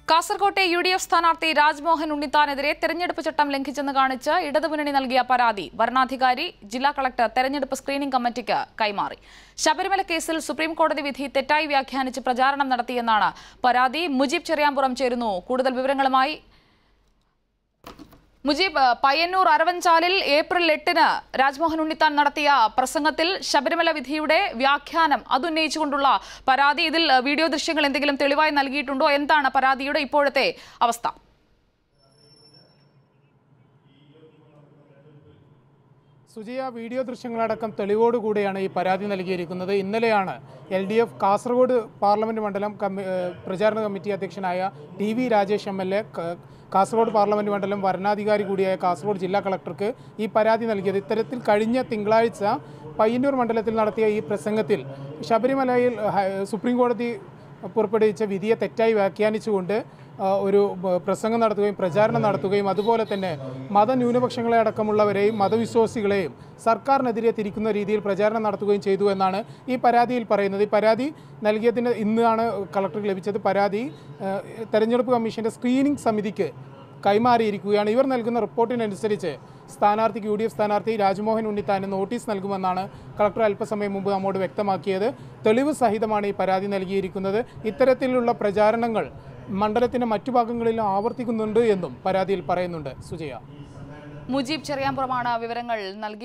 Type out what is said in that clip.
കാസർകോട്ടെ U D F സ്ഥാനാർത്ഥി രാജ്മോഹൻ ഉണ്ണിത്താനെതിരെ തെരഞ്ഞെടുപ്പ് ചട്ടം ലംഘിച്ചെന്ന് കാണിച്ച് ഇടതുമുന്നണി നൽകിയ പരാതി വരണാധികാരി ജില്ലാ കളക്ടർ തെരഞ്ഞെടുപ്പ് സ്ക്രീനിംഗ് കമ്മിറ്റിക്ക് കൈമാറി ശബരിമല കേസിൽ സുപ്രീം കോടതി വിധി തെറ്റായി വ്യാഖ്യാനിച്ച് പ്രചാരണം നടത്തിയെന്നാണ് പരാതി മുജീബ് ചെറിയാമ്പുറം ചേരുന്നു കൂടുതൽ വിവരങ്ങളുമായി മുജീബ് പയ്യന്നൂർ അരവഞ്ചാലിൽ ഏപ്രിൽ എട്ടിന് രാജ്മോഹൻ ഉണ്ണിത്താൻ നടത്തിയ പ്രസംഗത്തിൽ ശബരിമല വിധിയുടെ വ്യാഖ്യാനം അതുന്നയിച്ചുകൊണ്ടുള്ള പരാതി ഇതിൽ വീഡിയോ ദൃശ്യങ്ങൾ എന്തെങ്കിലും തെളിവായി നൽകിയിട്ടുണ്ടോ എന്താണ് പരാതിയുടെ ഇപ്പോഴത്തെ അവസ്ഥ സുജയ വീഡിയോ ദൃശ്യങ്ങളടക്കം തെളിവോടുകൂടിയാണ് ഈ പരാതി നൽകിയിരിക്കുന്നത് ഇന്നലെയാണ് L D F Kasaragod parliament മണ്ഡലം കമ്മി ഏഹ് പ്രചാരണ കമ്മിറ്റി അധ്യക്ഷനായ T V Rajesh M L A Kasaragod parliament മണ്ഡലം വരണാധികാരി കൂടിയായ കാസർഗോഡ് ജില്ലാ കളക്ടർക്ക് ഈ പരാതി നൽകിയത് ഇത്തരത്തിൽ കഴിഞ്ഞ തിങ്കളാഴ്ച പയ്യന്നൂർ മണ്ഡലത്തിൽ നടത്തിയ ഈ പ്രസംഗത്തിൽ ശബരിമലയിൽ ഹ- സുപ്രീം കോടതി പുറപ്പെടുവിച്ച വിധിയെ തെറ്റായി വ്യാഖ്യാനിച്ചുകൊണ്ട് ആ, ഒരു ബ- പ്രസംഗം നടത്തുകയും പ്രചാരണം നടത്തുകയും അതുപോലെ തന്നെ മതന്യൂനപക്ഷങ്ങളെ അടക്കമുള്ളവരെയും മതവിശ്വാസികളെയും സർക്കാരിനെതിരെ തിരിക്കുന്ന രീതിയിൽ പ്രചാരണം നടത്തുകയും ചെയ്തു എന്നാണ് ഈ പരാതിയിൽ പറയുന്നത് ഈ പരാതി നൽകിയതിന് ഇന്നാണ് കളക്ടർക്ക് ലഭിച്ചത് പരാതി ആ, തെരഞ്ഞെടുപ്പ് കമ്മീഷന്റെ സ്ക്രീനിംഗ് സമിതിക്ക് കൈമാറിയിരിക്കുകയാണ് ഇവർ നൽകുന്ന റിപ്പോർട്ടിനനുസരിച്ച് സ്ഥാനാർത്ഥിക്ക് യു ഡി എഫ് സ്ഥാനാർത്ഥി രാജ്മോഹൻ ഉണ്ണിത്താന് നോട്ടീസ് നൽകുമെന്നാണ് കളക്ടർ അല്പസമയം മുമ്പ് നമ്മോട് വ്യക്തമാക്കിയത് തെളിവ് സഹിതമാണ് ഈ പരാതി നൽകിയിരിക്കുന്നത് ഇത്തരത്തിലുള്ള പ്രചാരണങ്ങൾ മണ്ഡലത്തിന്റെ മറ്റു ഭാഗങ്ങളിലും ആവർത്തിക്കുന്നുണ്ട് എന്നും പരാതിയിൽ പറയുന്നുണ്ട് സുജയ മുജീബ് ചെറിയാമ്പുറമാണ് വിവരങ്ങൾ നൽകി